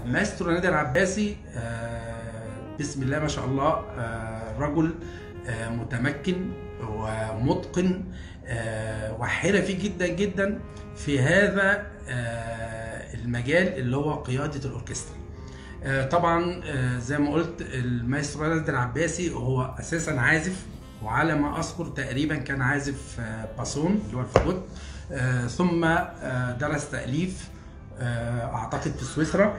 ماسترو نادر العباسي آه، بسم الله ما شاء الله آه، رجل آه، متمكن ومتقن آه، وحرفي جدا جدا في هذا آه، المجال اللي هو قياده الاوركسترا آه، طبعا آه، زي ما قلت المايسترو نادر العباسي هو اساسا عازف وعلى ما اذكر تقريبا كان عازف آه، باسون اللي هو الفاجوت آه، ثم آه، درس تاليف آه، اعتقد في سويسرا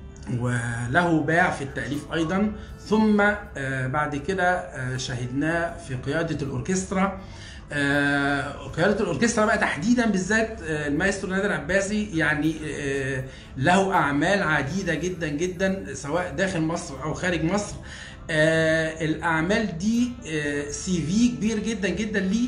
وله باع في التاليف ايضا ثم آه، بعد كده آه، شاهدناه في قياده الاوركسترا آه، قياده الاوركسترا بقى تحديدا بالذات آه، المايسترو نادر عباسي يعني آه، له اعمال عديده جدا جدا سواء داخل مصر او خارج مصر آه، الاعمال دي آه، سي في كبير جدا جدا ليه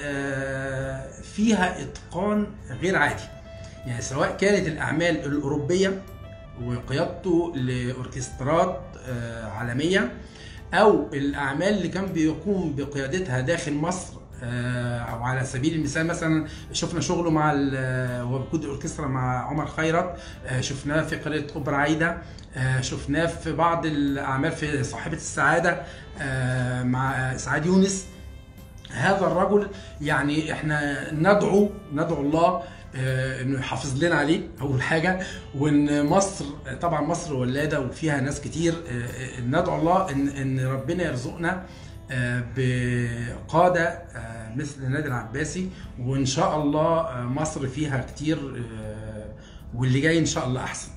آه، فيها اتقان غير عادي يعني سواء كانت الاعمال الاوروبيه وقيادته لاوركسترات آه، عالميه او الاعمال اللي كان بيقوم بقيادتها داخل مصر آه، او على سبيل المثال مثلا شفنا شغله مع ال- وهو بيقود الاوركسترا مع عمر خيرت آه، شفناه في قريه اوبرا عايده آه، شفناه في بعض الاعمال في صاحبه السعاده آه، مع سعاد يونس هذا الرجل يعني احنا ندعو ندعو الله آه، انه يحافظ لنا عليه اول حاجه وان مصر طبعا مصر ولاده وفيها ناس كتير آه، آه، ندعو الله ان ان ربنا يرزقنا آه، بقاده آه، مثل نادر العباسي وان شاء الله آه، مصر فيها كتير آه، واللي جاي ان شاء الله احسن.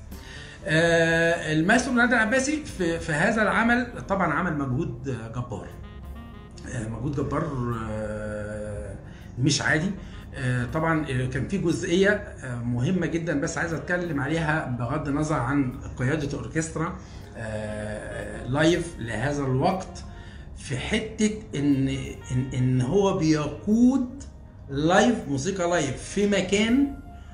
آه، المايسترو نادر العباسي في في هذا العمل طبعا عمل مجهود آه، جبار. آه، مجهود جبار آه، مش عادي آه، طبعا آه، كان في جزئيه آه، مهمه جدا بس عايز اتكلم عليها بغض النظر عن قياده اوركسترا آه، لايف لهذا الوقت في حته ان ان, إن هو بيقود لايف موسيقى لايف في مكان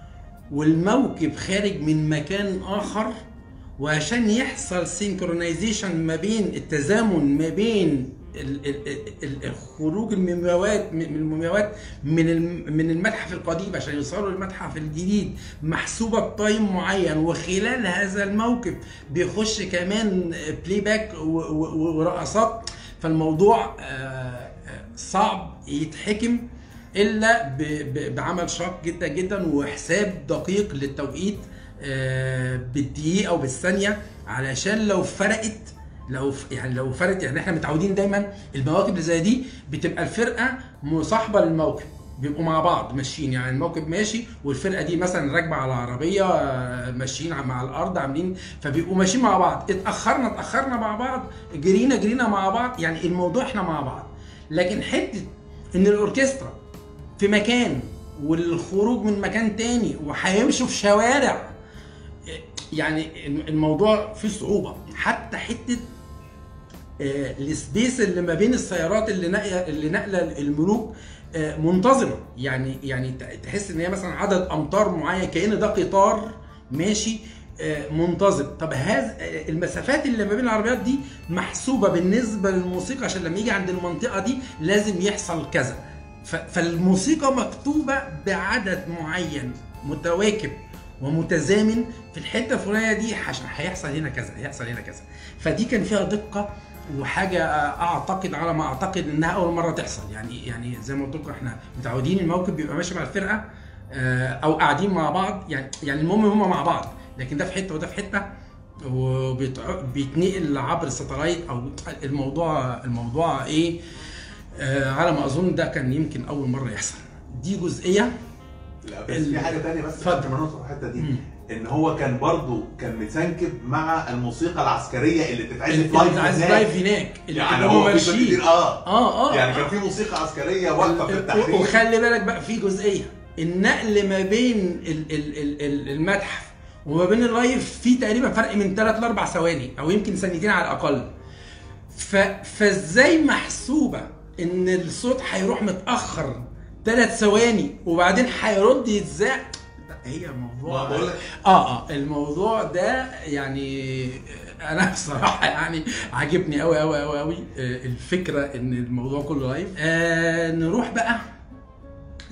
والموكب خارج من مكان اخر وعشان يحصل سينكرونايزيشن ما بين التزامن ما بين ال- ال- ال- ال- خروج المومياوات من المومياوات من الم- من المتحف القديم عشان يوصلوا للمتحف الجديد محسوبه بتايم معين وخلال هذا الموكب بيخش كمان بلاي باك و- و- ورقصات فالموضوع آه، آه، صعب يتحكم الا ب- ب- بعمل شاق جدا جدا وحساب دقيق للتوقيت آه، بالدقيقه وبالثانيه علشان لو فرقت لو ف- يعني لو فرقت يعني احنا متعودين دايما المواكب اللي زي دي بتبقى الفرقه مصاحبه للموكب بيبقوا مع بعض ماشيين يعني الموكب ماشي والفرقه دي مثلا راكبه على عربيه آه، ماشيين مع الارض عاملين فبيبقوا ماشيين مع بعض اتاخرنا اتاخرنا مع بعض جرينا جرينا مع بعض يعني الموضوع احنا مع بعض لكن حته ان الاوركسترا في مكان والخروج من مكان تاني وهيمشوا في شوارع يعني الموضوع فيه صعوبه حتى حته آه، السبيس اللي ما بين السيارات اللي ناقله اللي ناقله الملوك آه، منتظمه يعني يعني ت- تحس ان هي مثلا عدد امتار معين كان ده قطار ماشي آه، منتظم طب هذا آه، المسافات اللي ما بين العربيات دي محسوبه بالنسبه للموسيقى عشان لما يجي عند المنطقه دي لازم يحصل كذا ف- فالموسيقى مكتوبه بعدد معين متواكب ومتزامن في الحته الفلانيه دي عشان هيحصل هنا كذا هيحصل هنا كذا فدي كان فيها دقه وحاجه اعتقد على ما اعتقد انها اول مره تحصل يعني يعني زي ما قلت لكم احنا متعودين الموكب بيبقى ماشي مع الفرقه آه، او قاعدين مع بعض يعني يعني المهم هم مع بعض لكن ده في حته وده في حته وبيتنقل عبر الستلايت او الموضوع الموضوع ايه آه، على ما اظن ده كان يمكن اول مره يحصل دي جزئيه لا بس ال- في حاجه تانية بس اتفضل. قبل ما نوصل الحته دي مم. ان هو كان برضو كان متسنكب مع الموسيقى العسكريه اللي بتتعزف اللي لايف عايز هناك. لايف هناك اللي يعني هم هو في ماشيين كتير اه اه اه يعني كان في موسيقى عسكريه واقفه في التحرير وخلي بالك بقى في جزئيه النقل ما بين ال- ال- ال- ال- المتحف وما بين اللايف في تقريبا فرق من 3 ل 4 ثواني او يمكن ثانيتين على الاقل ف... فازاي محسوبه ان الصوت هيروح متاخر ثلاث ثواني وبعدين هيرد يتذاع لا، هي موضوع ما بقول لك اه اه الموضوع ده يعني انا بصراحه يعني عاجبني قوي قوي قوي قوي الفكره ان الموضوع كله لايف آه نروح بقى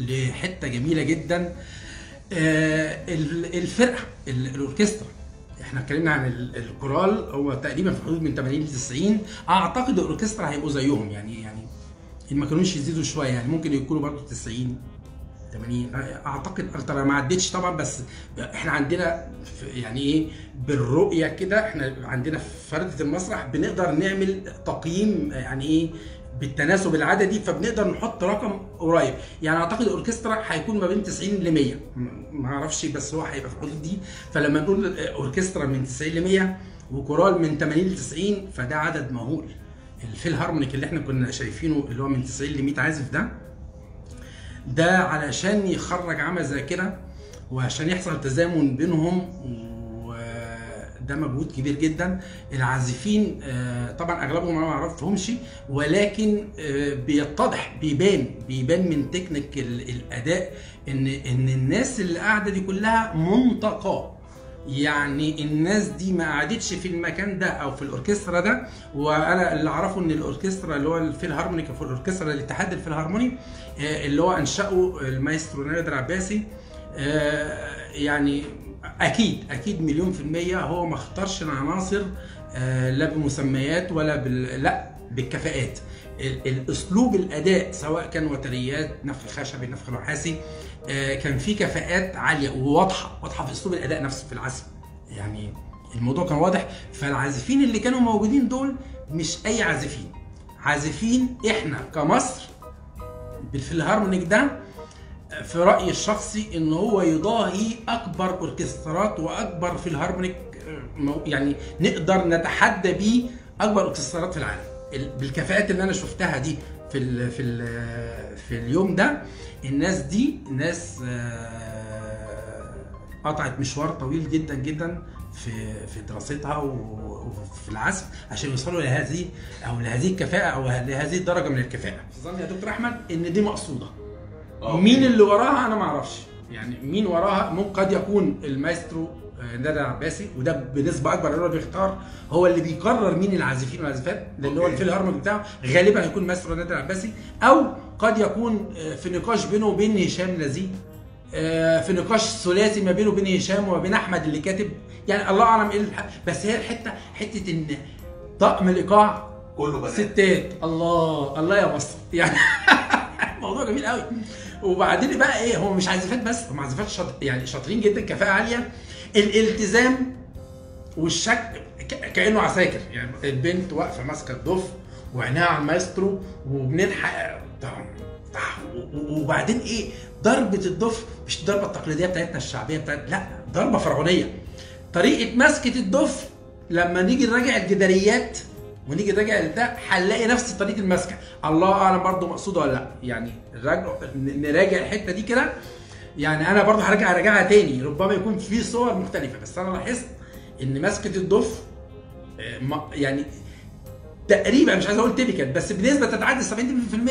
لحته جميله جدا آه ال- الفرقه ال- الاوركسترا احنا اتكلمنا عن ال- الكورال هو تقريبا في حدود من 80 ل 90 اعتقد الاوركسترا هيبقوا زيهم يعني يعني ان ما كانوش يزيدوا شويه يعني ممكن يكونوا برضه 90 80 اعتقد اكتر انا ما عدتش طبعا بس احنا عندنا في- يعني ايه بالرؤيه كده احنا عندنا في فرده المسرح بنقدر نعمل تقييم يعني ايه بالتناسب العددي فبنقدر نحط رقم قريب يعني اعتقد الاوركسترا هيكون ما بين 90 ل 100 م- ما اعرفش بس هو هيبقى في الحدود دي فلما نقول اوركسترا من 90 ل 100 وكورال من 80 ل 90 فده عدد مهول الفيل هارمونيك اللي احنا كنا شايفينه اللي هو من 90 ل 100 عازف ده ده علشان يخرج عمل زي كده وعشان يحصل تزامن بينهم وده مجهود كبير جدا العازفين آه، طبعا اغلبهم انا ما اعرفهمش ولكن آه، بيتضح بيبان بيبان من تكنيك ال- الاداء ان ان الناس اللي قاعده دي كلها منتقاه يعني الناس دي ما قعدتش في المكان ده او في الاوركسترا ده وانا اللي اعرفه ان الاوركسترا اللي هو الفيلهارمونيك في الاوركسترا الاتحاد الفيلهارموني آه، اللي هو انشاه المايسترو نادر عباسي آه، يعني اكيد اكيد مليون في المية هو ما اختارش العناصر آه، لا بمسميات ولا بال لا بالكفاءات ال- الاسلوب الاداء سواء كان وتريات نفخ خشبي نفخ نحاسي آه، كان في كفاءات عاليه وواضحه واضحه في اسلوب الاداء نفسه في العزف يعني الموضوع كان واضح فالعازفين اللي كانوا موجودين دول مش اي عازفين عازفين احنا كمصر بالفيلهارمونيك ده في رايي الشخصي ان هو يضاهي اكبر اوركسترات واكبر فيلهارمونيك آه، مو- يعني نقدر نتحدى بيه اكبر اوركسترات في العالم ال- بالكفاءات اللي انا شفتها دي في ال في ال في اليوم ده الناس دي ناس آه، قطعت مشوار طويل جدا جدا في في دراستها و- وفي العزف عشان يوصلوا لهذه او لهذه الكفاءه او لهذه الدرجه من الكفاءه. ظن يا دكتور احمد ان دي مقصوده. آه. مين اللي وراها انا ما اعرفش يعني مين وراها ممكن قد يكون المايسترو آه، نادر عباسي وده بنسبه اكبر اللي هو بيختار هو اللي بيقرر مين العازفين والعازفات لان هو أوكي. الفيل هارموني بتاعه غالبا هيكون مايسترو نادر عباسي او قد يكون آه، في نقاش بينه وبين هشام نزيه آه، في نقاش ثلاثي ما بينه وبين هشام وما بين احمد اللي كاتب يعني الله اعلم ايه الح- بس هي الحته حته ان طقم الايقاع كله بنات ستات الله الله يا مصر يعني موضوع جميل قوي وبعدين بقى ايه هو مش عازفات بس هم عازفات شاط... يعني شاطرين جدا كفاءه عاليه الالتزام والشك ك- كانه عساكر يعني البنت واقفه ماسكه الضف وعينيها على المايسترو وبنلحق طعم طعم. و- و- وبعدين ايه ضربه الضف مش الضربه التقليديه بتاعتنا الشعبيه بتاعت لا ضربه فرعونيه طريقه مسكه الضف لما نيجي نراجع الجداريات ونيجي نراجع ده هنلاقي نفس طريقه المسكه الله اعلم برضه مقصوده ولا لا يعني الراجع نراجع الحته دي كده يعني انا برضه هرجع اراجعها تاني ربما يكون في صور مختلفه بس انا لاحظت ان مسكه الضف آه، ما- يعني تقريبا مش عايز اقول تيبيكال بس بنسبه تتعدى 70%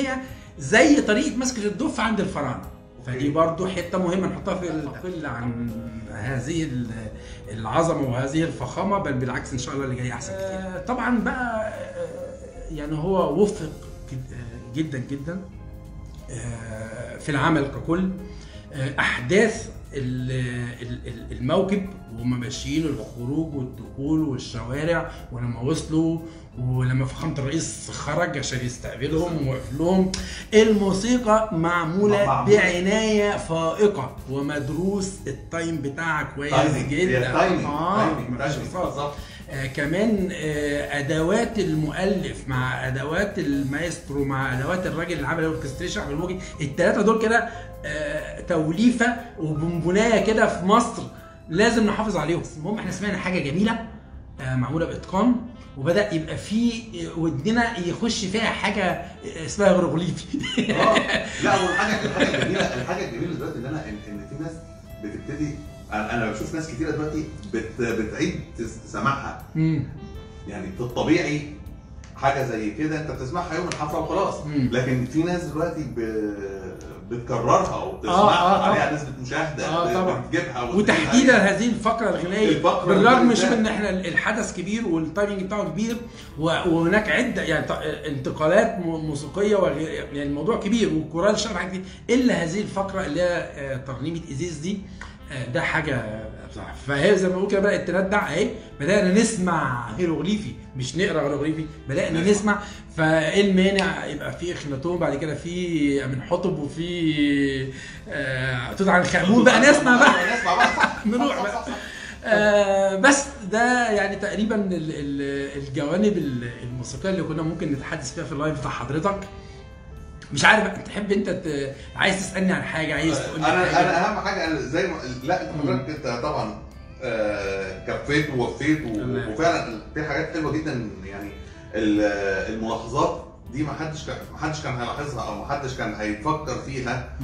زي طريقه مسكه الضف عند الفراعنه فدي برضو حته مهمه نحطها في الكل عن هذه ال- العظمه وهذه الفخامه بل بالعكس ان شاء الله اللي جاي احسن كتير طبعا بقى آه، يعني هو وفق جد- آه، جدا جدا آه، في العمل ككل آه، احداث ال- ال- ال- الموكب وهم ماشيين الخروج والدخول والشوارع ولما وصلوا ولما فخامه الرئيس خرج عشان يستقبلهم ووقف لهم الموسيقى معموله معمولة. بعنايه فائقه ومدروس التايم بتاعها كويس تايمينج هي جدا تايمينج اه تايمينج مفيش تايمينج فصل. بالظبط آه كمان آه ادوات المؤلف مع ادوات المايسترو مع ادوات الراجل اللي عمل الاوركستريشن احمد الموجي الثلاثه دول كده آه توليفه وبونبونايه كده في مصر لازم نحافظ عليهم المهم احنا سمعنا حاجه جميله آه معموله باتقان وبدا يبقى في ودنا يخش فيها حاجه اسمها هيروغليفي اه لا والحاجه الحاجه الجميله الحاجه الجميله دلوقتي ان انا ان, إن في ناس بتبتدي انا أنا بشوف ناس كتيره دلوقتي بت بتعيد تس- سماعها مم. يعني في الطبيعي حاجه زي كده انت بتسمعها يوم الحفله وخلاص مم. لكن في ناس دلوقتي ب... بتكررها آه، وبتسمعها آه، عليها نسبه مشاهده آه، طبعا. بتجيبها وتجيب وتحديدا عليها. هذه الفقره الغنائيه الفقرة بالرغم الغنائية. شوف ان احنا الحدث كبير والتايمنج بتاعه كبير و- وهناك عده يعني ط- انتقالات م- موسيقيه وغير يعني الموضوع كبير والكورال شرح كتير الا هذه الفقره اللي هي آه، ترنيمه ازيز دي آه، ده حاجه بصراحه فهي زي ما بقول كده بدات تندع اهي بدانا نسمع هيروغليفي مش نقرا هيروغليفي بدانا نسمع. نسمع فايه المانع يبقى في اخناتون بعد كده في امن حطب وفي آه توت عنخ امون بقى نسمع بقى نسمع بقى صح نروح صح، بقى. صح، صح. آه بس ده يعني تقريبا ال- ال- الجوانب ال- الموسيقيه اللي كنا ممكن نتحدث فيها في اللايف بتاع حضرتك مش عارف تحب انت ت... عايز تسالني عن حاجه عايز تقول لي انا حاجه انا اهم حاجه أنا زي ما لا انت حضرتك انت طبعا آه، كفيت ووفيت و- تمام. وفعلا في حاجات حلوه جدا يعني ال- الملاحظات دي ما حدش كان ما حدش كان هيلاحظها او ما حدش كان هيفكر فيها مم.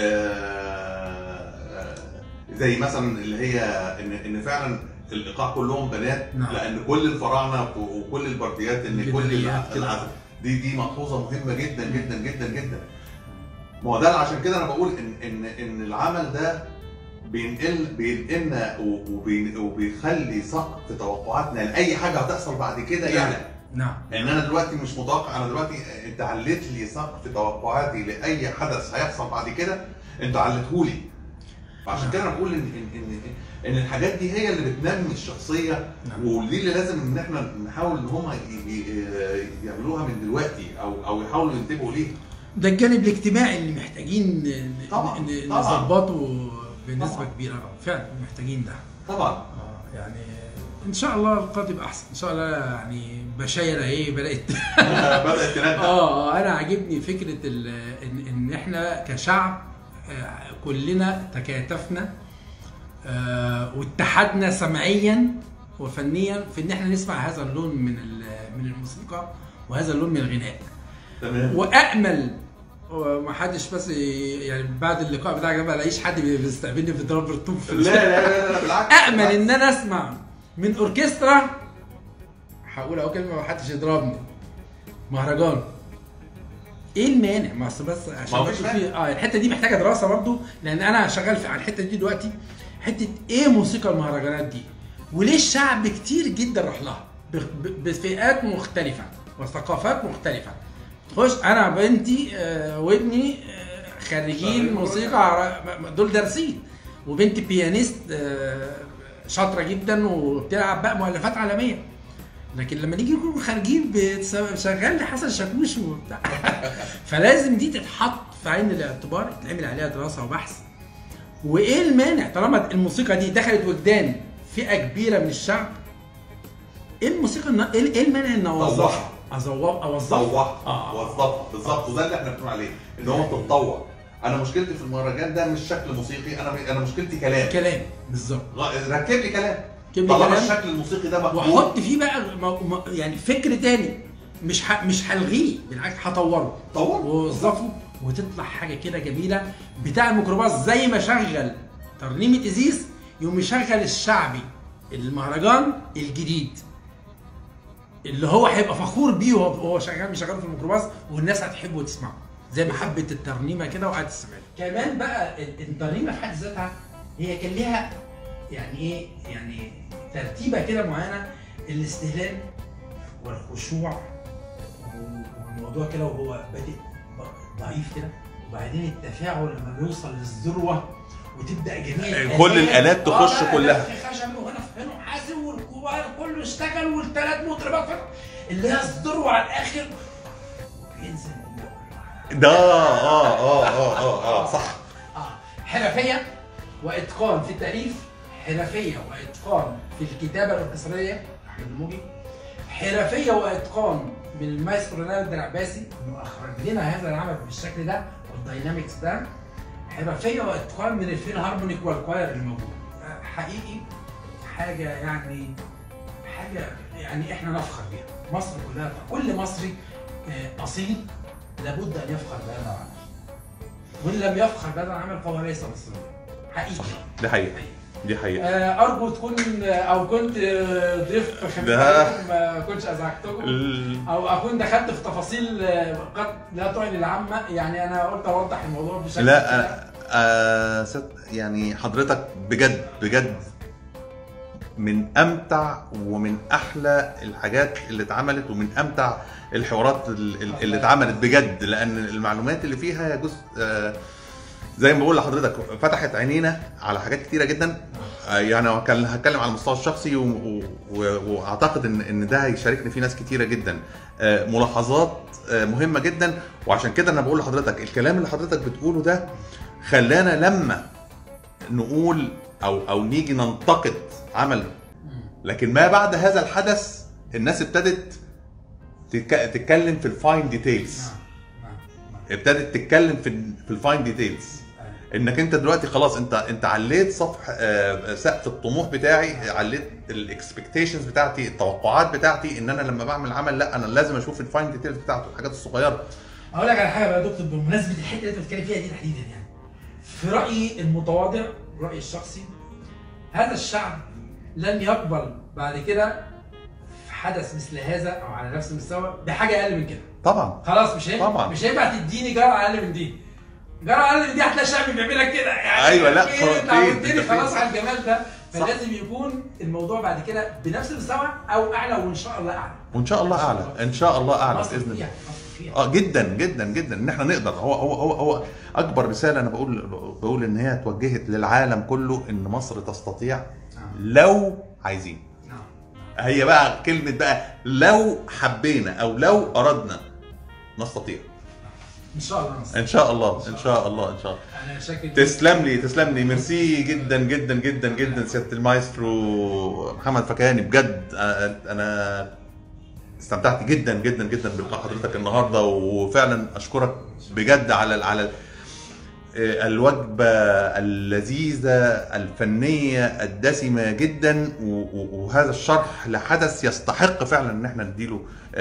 آه، زي مثلا اللي هي ان ان فعلا الايقاع كلهم بنات نعم. لان كل الفراعنه وكل البرديات ان كل البدايات كده. العزف دي دي ملحوظه مهمه جدا جدا جدا جدا ما هو ده عشان كده انا بقول ان ان ان العمل ده بينقل بينقلنا و- وبين- وبيخلي سقف توقعاتنا لاي حاجه هتحصل بعد كده نعم. يعلى نعم ان انا دلوقتي مش متوقع انا دلوقتي انت عليت لي سقف توقعاتي لاي حدث هيحصل بعد كده انت عليتهولي فعشان كده انا بقول ان ان ان, إن الحاجات دي هي اللي بتنمي الشخصيه نعم. ودي اللي لازم ان احنا نحاول ان هم ي- ي- يعملوها من دلوقتي او او يحاولوا ينتبهوا ليها ده الجانب الاجتماعي اللي محتاجين ن- طبعاً، ن- طبعاً. نظبطه بنسبه طبعاً. كبيره فعلا محتاجين ده طبعا آه، يعني ان شاء الله القادم يبقى احسن ان شاء الله يعني بشاير ايه بدات بدات تندع اه آه، انا عاجبني فكره ال- ان ان احنا كشعب آه، كلنا تكاتفنا آه، واتحدنا سمعيا وفنيا في ان احنا نسمع هذا اللون من ال- من الموسيقى وهذا اللون من الغناء تمام وامل وما حدش بس ي- يعني بعد اللقاء بتاعك ده ما الاقيش حد بيستقبلني بضرب الطوب في لا لا لا لا بالعكس امل بالعكس. ان انا اسمع من اوركسترا هقول اهو كلمه ما حدش يضربني مهرجان ايه المانع ما أصل بس عشان ما هو مش برضه في اه الحته دي محتاجه دراسه برضو لان انا شغال في على الحته دي دلوقتي حته ايه موسيقى المهرجانات دي وليه الشعب كتير جدا راح لها ب- ب- بفئات مختلفه وثقافات مختلفه تخش انا بنتي آه، وابني آه، خريجين شغالين موسيقى عر- دول دارسين وبنتي بيانيست آه، شاطره جدا وبتلعب بقى مؤلفات عالميه لكن لما نيجي نكون خارجين بتس- شغال لي حسن شاكوش وبتاع فلازم دي تتحط في عين الاعتبار يتعمل عليها دراسه وبحث وايه المانع طالما الموسيقى دي دخلت وجدان فئه كبيره من الشعب ايه الموسيقى النا- ايه إيه المانع ان اوظفها ازوق اوظفها طوعها آه. وظفها بالظبط وده اللي احنا بنقول عليه ان هو تتطوع انا مشكلتي في المهرجان ده مش شكل موسيقي انا انا مشكلتي كلام كلام بالظبط غ- ركب لي كلام ركب لي طالما كلام. الشكل الموسيقي ده مقبول واحط فيه بقى م- م- يعني فكر تاني مش ح... مش هلغيه بالعكس هطوره طور ووظفه وتطلع حاجه كده جميله بتاع الميكروباص زي ما شغل ترنيمه ازيز يقوم يشغل الشعبي المهرجان الجديد اللي هو هيبقى فخور بيه وهو وهو شغال بيشغله في الميكروباص والناس هتحبه وتسمعه زي ما حبت الترنيمه كده وقعدت تسمع كمان بقى ال- الترنيمه في حد ذاتها هي كان ليها يعني ايه يعني ترتيبه كده معينه الاستهلال والخشوع والموضوع كده وهو بادئ ضعيف كده وبعدين التفاعل لما بيوصل للذروه وتبدا جميع كل الآلات تخش آه، كلها. في خشب وهنا في هنا حاسب والكبار كله اشتغل والثلاث مطربات ف- اللي هي الذروه على الاخر بينزل ده اه اه اه اه اه صح آه. حرفيه واتقان في التاليف حرفيه واتقان في الكتابه الاوركستراليه احمد الموجي حرفيه واتقان من المايسترو نادر العباسي انه اخرج لنا هذا العمل بالشكل ده والداينامكس ده حرفيه واتقان من الفيل هارمونيك والكواير اللي موجود آه، حقيقي حاجه يعني حاجه يعني احنا نفخر بيها مصر كلها كل مصري آه، اصيل لابد ان يفخر بهذا العمل وان لم يفخر بهذا العمل فهو ليس مصريا حقيقي دي حقيقة دي حقيقة آه، ارجو تكون او كنت آه، ضيف خفيف ده- عليكم، ما كنتش ازعجتكم او اكون دخلت في تفاصيل آه، قد لا تعني العامه يعني انا قلت اوضح الموضوع بشكل لا كده. آه، آه ست يعني حضرتك بجد بجد من امتع ومن احلى الحاجات اللي اتعملت ومن امتع الحوارات ال- ال- اللي اتعملت بجد لان المعلومات اللي فيها جزء آه زي ما بقول لحضرتك فتحت عينينا على حاجات كتيره جدا آه، يعني هتكلم هتكلم على المستوى الشخصي و... و... و... واعتقد ان ان ده هيشاركني فيه ناس كتيره جدا آه، ملاحظات آه، مهمه جدا وعشان كده انا بقول لحضرتك الكلام اللي حضرتك بتقوله ده خلانا لما نقول او او نيجي ننتقد عمل لكن ما بعد هذا الحدث الناس ابتدت تتك- تتكلم في الفاين ديتيلز نعم نعم ابتدت تتكلم في ال- في الفاين ديتيلز انك انت دلوقتي خلاص انت انت عليت سطح آه، سقف الطموح بتاعي عليت الاكسبكتيشنز بتاعتي التوقعات بتاعتي ان انا لما بعمل عمل لا انا لازم اشوف الفاين ديتيلز بتاعته الحاجات الصغيره اقول لك على حاجه بقى يا دكتور بمناسبه الحته اللي انت بتتكلم فيها دي تحديدا يعني في رايي المتواضع رايي الشخصي هذا الشعب لن يقبل بعد كده في حدث مثل هذا او على نفس المستوى بحاجه اقل من كده طبعا خلاص مش هينفع طبعا. مش هينفع تديني جرعه اقل من دي جرعه اقل من دي هتلاقي الشعب بيعملها كده يعني أيوة، لا، فين انت فين؟ عودتني أنت فين؟ خلاص على الجمال ده صح. فلازم يكون الموضوع بعد كده بنفس المستوى او اعلى وان شاء الله اعلى وان شاء الله اعلى ان شاء الله اعلى مصر باذن الله فيها مصر فيها اه جدا جدا جدا ان احنا نقدر هو هو هو هو اكبر رساله انا بقول بقول ان هي اتوجهت للعالم كله ان مصر تستطيع نعم. لو عايزين نعم هي بقى كلمه بقى لو حبينا او لو اردنا نستطيع ان شاء الله نصر. ان شاء الله ان شاء الله ان شاء الله انا شاكر تسلم لي تسلم لي ميرسي جدا جدا جدا جدا سياده المايسترو محمد فكاني بجد أنا- انا استمتعت جدا جدا جدا بلقاء حضرتك النهارده وفعلا اشكرك بجد على على الوجبه اللذيذه الفنيه الدسمه جدا و- و- وهذا الشرح لحدث يستحق فعلا ان احنا نديله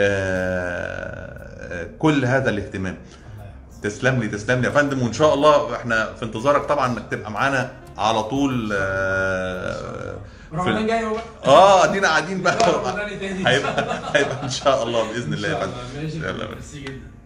آه، آه، كل هذا الاهتمام تسلم لي تسلم لي يا فندم وان شاء الله احنا في انتظارك طبعا انك تبقى معانا على طول آه، في رمضان ال- جاي اهو بقى اه ادينا قاعدين بقى رمضان تاني هيبقى هيبقى ان شاء الله باذن الله يا إن شاء فندم الله. ماشي يلا. ميرسي جدا